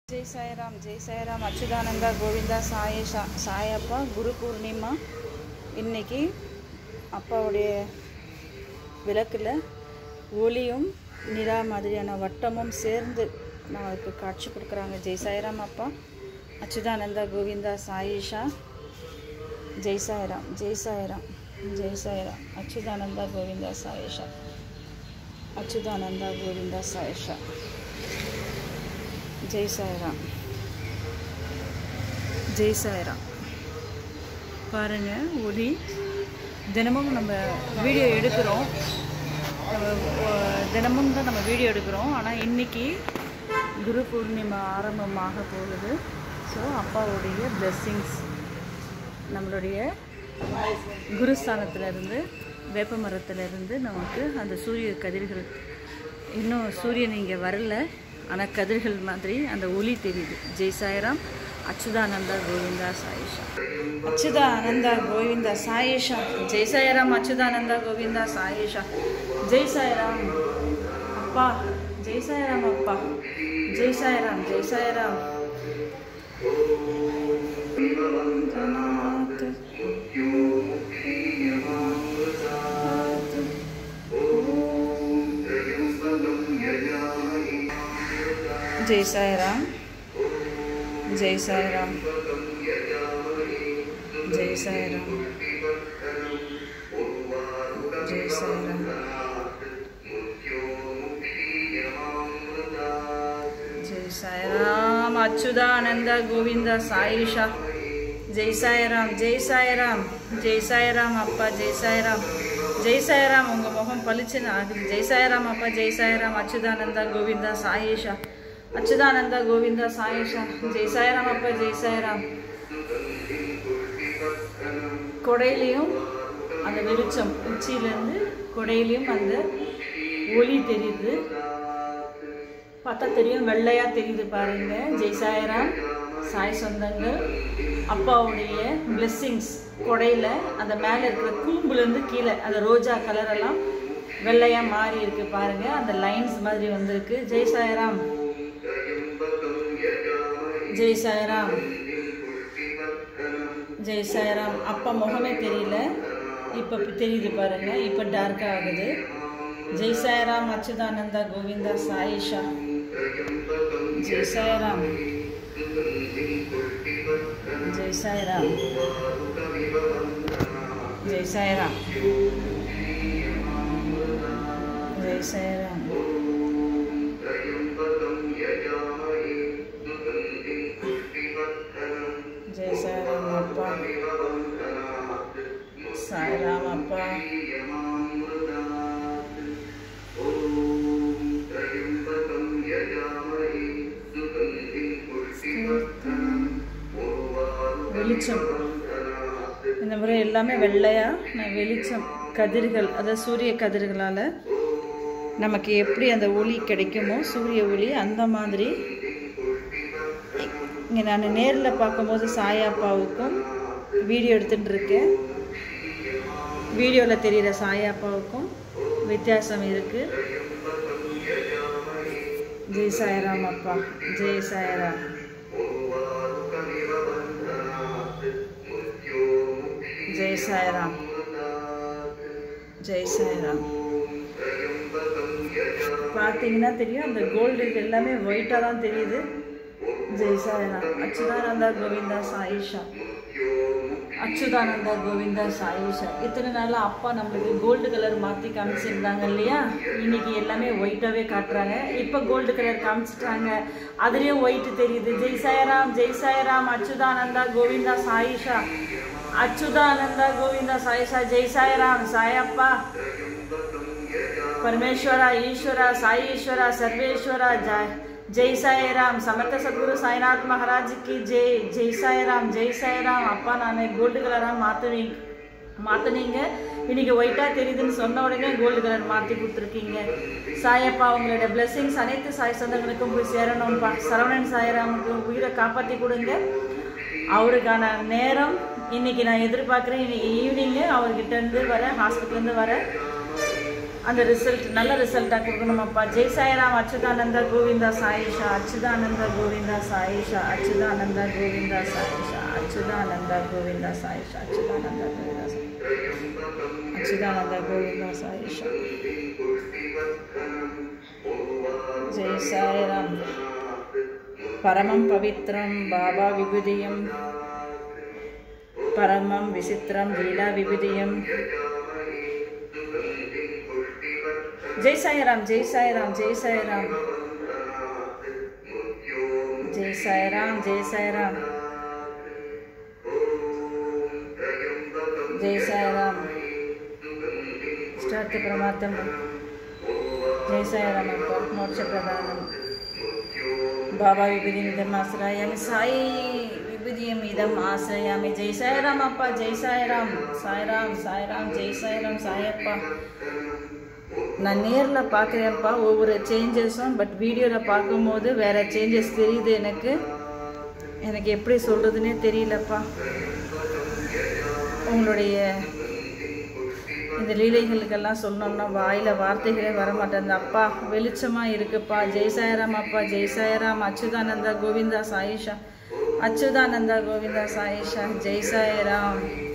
ஜெய் சாய்ராம் ஜெய் சாய்ராம் அச்சுதானந்தா கோவிந்தா சாயேஷா சாயப்பா குரு பூர்ணிமா இன்னைக்கு அப்பாவுடைய விளக்கில் ஒளியும் நிலா மாதிரியான வட்டமும் சேர்ந்து நமக்கு காட்சி கொடுக்குறாங்க ஜெய் சாய்ராம் அப்பா அச்சுதானந்தா கோவிந்தா சாயிஷா ஜெய் சாய்ராம் ஜெய் சாய்ராம் ஜெய் சாய்ராம் அச்சுதானந்தா கோவிந்தா சாயிஷா அச்சுதானந்தா கோவிந்தா சாயிஷா ஜெய் சாய்ராம் ஜெய் சாய்ராம் பாருங்க ஒளி தினமும் நம்ம வீடியோ எடுக்கிறோம் நம்ம அஹ், தினமும் தான் நம்ம வீடியோ எடுக்கிறோம் ஆனால் இன்னைக்கு குரு பூர்ணிமா ஆரம்பமாக போகுது ஸோ அப்பாவுடைய blessings நம்மளுடைய குருஸ்தானத்திலிருந்து வேப்ப மரத்திலிருந்து நமக்கு அந்த சூரிய கதிர்கள் இன்னும் சூரியன் இங்கே வரல ஆனால் கதிர்கள் மாதிரி அந்த ஒளி தெரியுது ஜெய் சாய்ராம் அச்சுதானந்தா கோவிந்தா சாயிஷா அச்சுதானந்தா கோவிந்தா சாயிஷா ஜெய் சாய்ராம் அச்சுதானந்தா கோவிந்தா சாயிஷா ஜெய் சாய்ராம் அப்பா ஜெய் சாய்ராம் அப்பா ஜெய் சாய்ராம் ஜெய் சாய்ராம் जय साई राम जय साई राम जय साई राम जय साई राम जय साई राम अच्युतानंद गोविंद साईशा जय साई राम जय साई राम जय साई राम அப்பா ஜெய் சாய்ராம் ஜெய் சாய்ராம் உங்கள் முகம் பளிச்சுன்னு ஆகுது ஜெய் சாய்ராம் அப்பா ஜெய் சாய்ராம் அச்சுதானந்தா கோவிந்தா சாயேஷா அச்சுதானந்தா கோவிந்தா சாயேஷா ஜெய் சாய்ராம் அப்பா ஜெய் சாய்ராம் கொடையிலையும் அந்த வெளிச்சம் உச்சியிலேருந்து கொடையிலையும் அந்த ஒளி தெரியுது பார்த்தா தெரியும் வெள்ளையா தெரியுது பாருங்க ஜெய் சாய்ராம் சாய் சொந்தங்கள் அப்பாவுடைய blessings கொடையில அந்த மேலே இருக்கிற கூம்புலேருந்து கீழே அந்த ரோஜா கலர் எல்லாம் வெள்ளையா மாறி இருக்கு பாருங்க அந்த லைன்ஸ் மாதிரி வந்திருக்கு ஜெய் சாய்ராம் ஜெய் சாய்ராம் ஜெய் சாய்ராம் அப்பா முகமே தெரியல இப்போ தெரியுது பாருங்க இப்போ டார்க்காக ஆகுது ஜெய் சாய்ராம் அச்சுதானந்தா கோவிந்தா சாயிஷா ஜெய் சாய்ராம் ஜெய் சாய்ராம் ஜெய் சாய்ராம் ஜெய் சாய்ராம் ஜெய் சாய்ராம் அப்பா சாய்ராம் அப்பா வெளிச்சம் இந்த முறை எல்லாமே வெள்ளையா நான் வெளிச்சம் கதிர்கள் அதாவது சூரிய கதிர்களால் நமக்கு எப்படி அந்த ஒளி கிடைக்குமோ சூரிய ஒளி அந்த மாதிரி இங்கே நான் நேரில் பார்க்கும்போது சாயாப்பாவுக்கும் வீடியோ எடுத்துட்டு இருக்கேன் வீடியோவில் தெரிகிற சாயாப்பாவுக்கும் வித்தியாசம் இருக்குது ஜெய் சாய்ராம் அப்பா ஜெய் சாய்ராம் ஜெய் சாய்ராம் ஜெய் சாய்ராம் பார்த்தீங்கன்னா தெரியும் அந்த கோல்டு எல்லாமே ஒயிட்டாக தான் தெரியுது ஜெய் சாய்ராம் அச்சுதானந்தா கோவிந்தா சாயிஷா அச்சுதானந்தா கோவிந்தா சாயிஷா இத்தனை நாளாக அப்பா நம்மளுக்கு கோல்டு கலர் மாற்றி காமிச்சிருந்தாங்க இல்லையா இன்னைக்கு எல்லாமே ஒயிட்டாகவே காட்டுறாங்க இப்போ கோல்டு கலர் காமிச்சிட்டாங்க அதுலேயும் ஒயிட் தெரியுது ஜெய் சாய்ராம் ஜெய் சாய்ராம் அச்சுதானந்தா கோவிந்தா சாயிஷா ಅಚ್ಯುತಾನಂದ ಗೋವಿಂದ ಸಾಯಿ ಸಾ ಜೈ ಸಾಯಿರಾಮ್ ಸಾಯಪ್ಪ ಪರಮೇಶ್ವರ ಈಶ್ವರ ಸಾಯಿ ಈಶ್ವರ ಸರ್ವೇಶ್ವರ ಜೈ ಜೈ ಸಾಯಿರಾಮ್ ಸಮರ್ಥ ಸದ್ಗುರು ಸಾಯಿನಾಥ್ ಮಹಾರಾಜ್ ಕಿ ಜೈ ಜೈ ಸಾಯಿರಾಮ್ ஜெய் சாய்ராம் அப்பா நான் கோல்டு கலராக மாற்றுவீங்க மாற்றினீங்க இன்னைக்கு ஒயிட்டாக தெரியுதுன்னு சொன்ன உடனே கோல்டு கலர் மாற்றி கொடுத்துருக்கீங்க சாயப்பா உங்களோட blessings அனைத்து சாய் சொந்தங்களுக்கும் போய் சேரணும்ப்பா சரவணன் சாய்ராமுக்கு உயிரை காப்பாற்றி கொடுங்க அவருக்கான நேரம் இன்னைக்கு நான் எதிர்பார்க்குறேன் இன்னைக்கு ஈவினிங்கு அவர்கிட்ட இருந்து வர ஹாஸ்பிட்டல்லேருந்து வர அந்த ரிசல்ட் நல்ல ரிசல்ட்டாக கொடுக்கணுமப்பா ஜெய் சாய்ராம் அச்சுதானந்தா கோவிந்தா சாயிஷா அச்சுதானந்தா கோவிந்தா சாயிஷா அச்சுதானந்தா கோவிந்தா சாயிஷா அச்சுதானந்தா கோவிந்தா சாயிஷா அச்சுதானந்தா கோவிந்தா சாயிஷா அச்சுதானந்தா கோவிந்தா சாயிஷா ஜெய் சாய்ராம் பரமம் பவித்ரம் பாபா விபுதியம் பரமம் விசித்திரம் லீலா விபுதியம் ஜெய் சாய்ராம் ஜெய் சாய்ராம் ஜெய் சாய்ராம் ஜெய் சாய்ராம் ஜெய் சாய்ராம் ஜெய் சாய்ராம் ஸ்டார்ட் பிரமாத்தம் ஜெய் சாய்ராம் அப்பா மோட்ச பிரதானம் பாபா விபூதியம் இதம் ஆசிரயாமி சாய் விபூதியம் இதம் ஆசிரயாமி ஜெய் சாய்ராம் அப்பா ஜெய் சாய்ராம் சாய்ராம் சாய்ராம் ஜெய் சாய்ராம் சாயப்பா நான் நேரில் பார்க்குறேன்ப்பா ஒவ்வொரு சேஞ்சஸும் பட் வீடியோவில் பார்க்கும்போது வேறு சேஞ்சஸ் தெரியுது எனக்கு எனக்கு எப்படி சொல்கிறதுனே தெரியலப்பா உங்களுடைய இந்த லீலைகளுக்கெல்லாம் சொன்னோம்னா வாயில் வார்த்தைகளே வரமாட்டேன் அப்பா வெளிச்சமாக இருக்குப்பா ஜெய் சாய்ராம் அப்பா ஜெய் சாய்ராம் அச்சுதானந்தா கோவிந்தா சாயிஷா அச்சுதானந்தா கோவிந்தா சாயிஷா ஜெய் சாய்ராம்